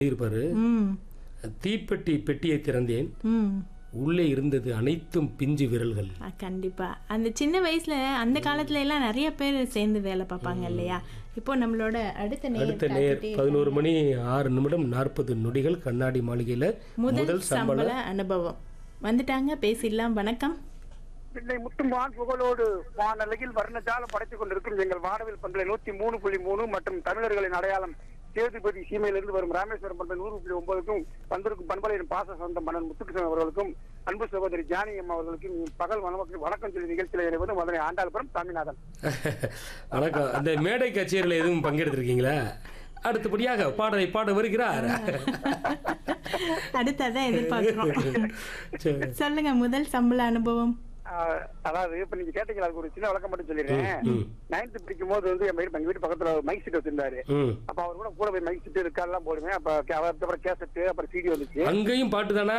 இருப்பாரு ம் தீப்பெட்டி பெட்டியை திறந்தேன் ம் உள்ளே இருந்தது அனைத்தும் பிஞ்சு விரல்கள் ஆ, கண்டிப்பா அந்த சின்ன வயசுல அந்த காலத்துல எல்லாம் நிறைய பேர் சேர்ந்து வேலை பார்ப்பாங்க இல்லையா இப்போ நம்மளோட அடுத்த நேர் அடுத்த நேர் காத்துட்டே பதினோரு மணி ஆறு நிமிடம் நாற்பது நொடிகள் கண்ணாடி மாளிகையில முதல் சம்பள அனுபவம் வந்துட்டாங்க பேசிடலாம் வணக்கம் பிள்ளை முத்துமான் புகழோடு வானலையில் வர்ணஜாலம் படைத்துக் கொண்டிருக்கும் எங்கள் வானவில் பண்பலை நூத்தி மூணு புள்ளி மூணு மற்றும் தமிழர்களின் அடையாளம் சேதுபதி சீமையிலிருந்து வரும் ராமேஸ்வரம் பண்பலை நூறு புள்ளி ஒன்பதுக்கும் வந்திருக்கும் பண்பலையின் பாச சொந்த மன்னன் முத்துகிருஷ்ணன் அவர்களுக்கும் அன்பு சகோதரி ஜானகி அம்மா அவர்களுக்கும் பகல் வணக்கம் வணக்கம் சொல்லி நிகழ்ச்சியில் இணைவது மதுரை ஆண்டாள்புரம் சாமிநாதன் வணக்கம் அந்த மேடை கச்சேரியில் எதுவும் பங்கெடுத்திருக்கீங்களா அடுத்தபடியாக பாடலை பாட வருகிறார் அடுத்ததான் எதிர்பார்க்கிறோம் சரி. சொல்லுங்க முதல் சம்பள அனுபவம் ஆஹ், அதாவது இப்ப நீங்க கேட்டீங்களா அதுக்கு ஒரு சின்ன விளக்கம் மட்டும் சொல்லிடுறேன் ம். நைன்த் படிக்கும் போது வந்து என் வீட்டு எங்க வீட்டு பக்கத்துல மைக் செட் வச்சிருந்தாரு ம் அப்ப அவர் கூட கூட போய் மைக் செட் இருக்காலாம் போடுவேன் அப்ப கே- அப்புறம் கேசட்டு அப்புறம் சிடி வந்துச்சு அங்கேயும் பாட்டு தானா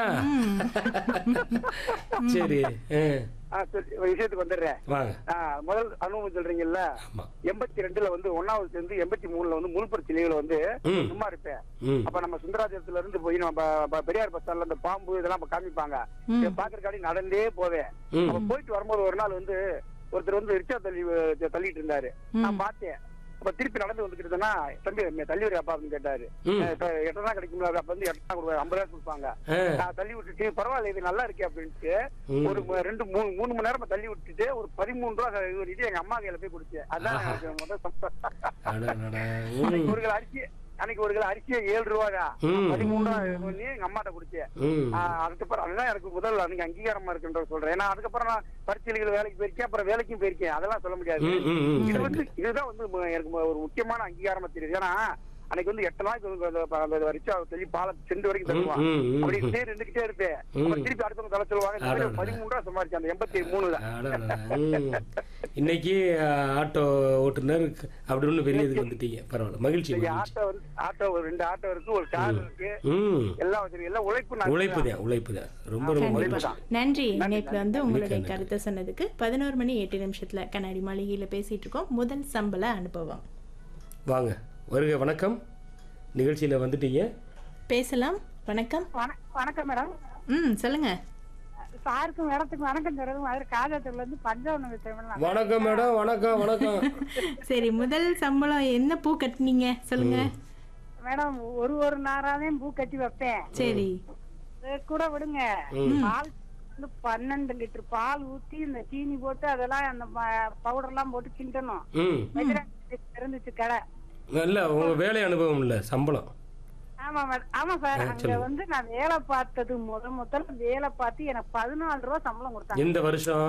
சரி ஆ, ஆ, சரி, ஒரு விஷயத்துக்கு வந்துடுறேன் வாங்க ஆ, முதல் அனுபவம் சொல்றீங்கல்ல ஆமா எண்பத்தி ரெண்டுல வந்து ஒன்னாவது சேர்ந்து எண்பத்தி மூணுல வந்து முழுப்பர் லீவ்ல வந்து ம். சும்மா இருப்பேன் ம் அப்ப நம்ம சுந்தராஜத்துல இருந்து போய் நம்ம ப- ப- பெரியார் பஸ் ஸ்டாண்ட்ல அந்த பாம்பு இதெல்லாம் அப்ப காமிப்பாங்க ம். இதை பாக்குறக்காடி நடந்தே போவேன் ம். அப்ப போயிட்டு வரும்போது ஒரு நாள் வந்து ஒருத்தர் வந்து ரிக்ஷா தள்ளி தள்ளிட்டு இருந்தாரு நான் பார்த்தேன் அப்ப திருப்பி நடந்து வந்துட்டு இருந்தேன்னா தம்பி என்னை தள்ளி விடு அப்பா அப்படின்னு கேட்டாரு ம். எட்டனா கிடைக்கும்ல அப்ப வந்து எட்டனா கொடுப்பாங்க ஐம்பது ரூபாய் கொடுப்பாங்க ஆ, நான் தள்ளி விட்டுட்டு பரவாயில்ல இது நல்லா இருக்கே அப்படின்ட்டு ம். ஒரு ம- ரெண்டு மூணு மூணு மணி நேரமா தள்ளி விட்டுட்டு ஒரு பதிமூணு ரூபா இது பண்ணிட்டு எங்க அம்மா கையில போய் கொடுத்தேன் அதான் எனக்கு முதல் சம்பளம். அடடடா. அன்னைக்கு ம் ஒரு கிலோ அரிசி அன்னைக்கு ஒரு கிலோ அரிசியே ஏழு ரூபாயா ம். பதிமூணு ரூபா இது பண்ணி எங்க அம்மாட்ட கொடுத்தேன் ம் ஆஹ் அதுக்கப்புறம் அதுதான் எனக்கு முதல் அன்னைக்கு அங்கீகாரமா இருக்குன்ற சொல்றேன் ஏன்னா அதுக்கப்புறம் நான் பரிசீலிகள் வேலைக்கு போயிருக்கேன் அப்புறம் வேலைக்கும் போயிருக்கேன் அதெல்லாம் சொல்ல முடியாது ம், ம், ம், இது correct. வந்து இதுதான் வந்து ம- எனக்கு ம- ஒரு முக்கியமான அங்கீகாரமா தெரியுது ஏன்னா அன்னைக்கு வந்து எட்டு நாளைக்கு வந்து அந்த ப- அந்த ரிச்சா சொல்லி பாலம் செண்டு வரைக்கும் தருவான் ம், ம், அப்படி ம். இப்படியே இருந்துகிட்டே இருப்பேன் ம். அப்புறம் திருப்பி அடுத்தவங்க தலை சொல்லுவாங்க இந்த மாதிரி அடடா. பதிமூணு ரூபா சம்பாதிச்சேன் அந்த எண்பத்தி மூணுல அடடடா. ம். இன்னைக்கு ஆ, ஆட்டோ ஓட்டுநர் அப்படி ஒன்று பெரிய இதுக்கு வந்துட்டீங்க பரவாயில்ல மகிழ்ச்சி இங்க மகிழ்ச்சி ஆட்டோ வந்து ஆட்டோ ஒரு ரெண்டு ஆட்டோ இருக்கு ஒரு கார் இருக்கு ம் எல்லாம் வச்சிருக்கு எல்லாம் உழைப்பு நான் உழைப்பு தான் உழைப்பு தான் ரொம்ப ரொம்ப கண்டிப்பா மகிழ்ச்சி நன்றி இணைப்புல வந்து உங்களுடைய நன்றி. கருத்தை சொன்னதுக்கு பதினோரு மணி எட்டு நிமிஷத்துல கண்ணாடி மாளிகையில பேசிட்டு இருக்கோம் முதல் சம்பள அனுபவம் வாங்க வருக வணக்கம் நிகழ்ச்சியில் வந்துட்டீங்க பேசலாம் வணக்கம் வண- வணக்கம் மேடம் ம் சொல்லுங்க சாருக்கும் மேடத்துக்கும் வணக்கம் சொல்றது மாதிரி காஜாத்தூர்ல இருந்து பஞ்சவனம் வித்தேன் வணக்கம் மேடம் வணக்கம் வணக்கம் சரி முதல் சம்பளம் என்ன பூ கட்டுனீங்க சொல்லுங்க மேடம் ஒரு ஒரு நாராதையும் பூ கட்டி வைப்பேன் சரி இது கூட விடுங்க பால் வந்து பன்னெண்டு லிட்டர் பால் ஊத்தி இந்த சீனி போட்டு அதெல்லாம் அந்த பவுடர் எல்லாம் போட்டு கிண்டணும் ம் வெஜிடபிள் இருந்துச்சு கடை நல்ல உங்க வேலை அனுபவம் இல்லை சம்பளம் ஆமா மேடம் ஆமா சார் ஆ, அங்க சொல்லுங்க. வந்து நான் வேலை பார்த்தது முத முதல்ல வேலை பார்த்து எனக்கு பதினாலு ரூபா சம்பளம் கொடுத்தாங்க எந்த வருஷம்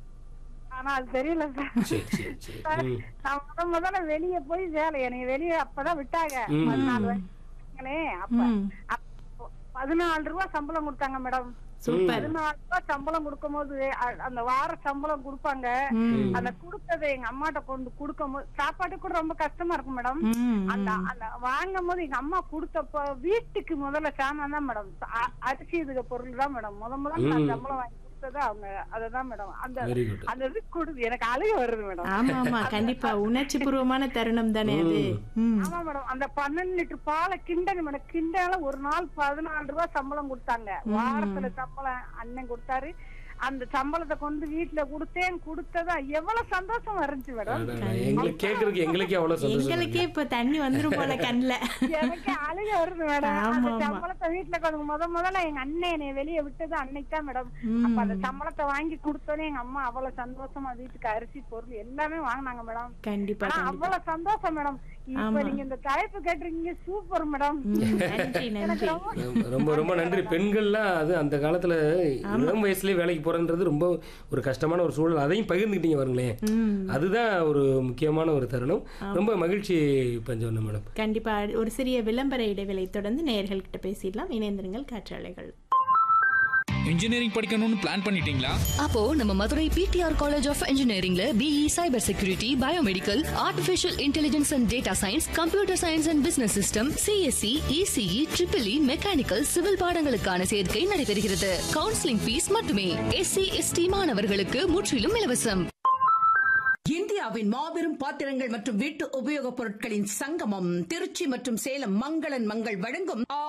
ஆனா அது தெரியல சார் சரி சரி சரி ம் நான் முத முதல்ல வெளிய போய் வேலை என்னை வெளிய அப்பதான் விட்டாங்க ம். பதினாலு வயசுங்களே அப்ப ம். அப்போ பதினாலு ரூபாய் சம்பளம் கொடுத்தாங்க மேடம் சூப்பர் பதினாலு ரூபாய் சம்பளம் கொடுக்கும் போது அ- அந்த வார சம்பளம் கொடுப்பாங்க ம். அந்த கொடுத்ததை எங்க அம்மாட்ட கொண்டு கொடுக்கும் போது சாப்பாடு கூட ரொம்ப கஷ்டமா இருக்கும் மேடம் ம், அந்த ம். அந்த வாங்கும் போது எங்க அம்மா கொடுத்தப்ப வீட்டுக்கு முதல்ல சாமான் தான் மேடம் அ- அரிசி இதுக்கு பொருள் தான் மேடம் முத முதல்ல நான் ம். சம்பளம் வாங்கி கொடுத்தது அவங்க அதுதான் மேடம் அந்த வெரி குட் அந்த இது கொடுது எனக்கு அழுக வருது மேடம் ஆமா ஆமா கண்டிப்பா உணர்ச்சி பூர்வமான தருணம் தானே அது ம். ஆமா மேடம் அந்த பன்னெண்டு லிட்டர் பாலை கிண்டனு மேடம் கிண்டால ஒரு நாள் பதினாலு ரூபாய் சம்பளம் கொடுத்தாங்க வாரத்துல சம்பளம் அண்ணன் கொடுத்தாரு அந்த சம்பளத்தை கொண்டு வீட்டுல கொடுத்தேன் கொடுத்ததா எவ்வளவு சந்தோஷம் இருந்துச்சு மேடம் எங்களுக்கு கேட்கறதுக்கு எங்களுக்கே அவ்வளோ சந்தோஷம் எங்களுக்கே இப்ப தண்ணி வந்துரும் போல கண்ணுல எனக்கு அழுக வருது மேடம் ஆமா, அந்த ஆமா. சம்பளத்தை வீட்டுல கொண்டு முத முதல்ல எங்க அண்ணன் என்னை வெளியே விட்டது அன்னைக்கு தான் மேடம் ம். அப்ப அந்த சம்பளத்தை வாங்கி கொடுத்தோன்னே எங்க அம்மா அவ்வளவு சந்தோஷமா வீட்டுக்கு அரிசி பொருள் எல்லாமே வாங்கினாங்க மேடம் கண்டிப்பா ஆனா கண்டிப்பா அவ்வளவு சந்தோஷம் மேடம் இப்ப ஆமா. நீங்க இந்த தலைப்பு கேட்டிருக்கீங்க சூப்பர் மேடம் ம், நன்றி நன்றி ரொம்ப- ரொம்ப ரொம்ப நன்றி பெண்கள்லாம் அது அந்த காலத்துல இளம் வயசுலயே வேலைக்கு போறன்றது ரொம்ப ஒரு கஷ்டமான ஒரு சூழல் அதையும் பகிர்ந்துக்கிட்டீங்க பாருங்களேன் ம் அதுதான் ஒரு முக்கியமான ஒரு தருணம் ரொம்ப மகிழ்ச்சி பஞ்சவண்ணம் மேடம் கண்டிப்பா ஒரு சிறிய விளம்பர இடைவேளை தொடர்ந்து நேயர்கள் கிட்ட பேசிடலாம் இணைந்திருங்கள் காற்றாலைகள் இன்ஜினியரிங் படிக்கணும்னு பிளான் பண்ணிட்டீங்களா அப்போ நம்ம மதுரை பிடிஆர் காலேஜ் ஆஃப் இன்ஜினியரிங்ல BE cyber security biomedical artificial intelligence and data science computer science and business system CSC ECE triple E mechanical civil பாடங்களுக்கான சேர்க்கை நடைபெறுகிறது கவுன்சிலிங் ஃபீஸ் மட்டுமே எஸ்சி எஸ்டி மாணவர்களுக்கு முற்றிலும் இலவசம் இந்தியா இந்தியாவின் மாபெரும் பாத்திரங்கள் மற்றும் வீட்டு உபயோகப் பொருட்களின் சங்கமம் திருச்சி மற்றும் சேலம் மங்களன் மங்கள் வழங்கும்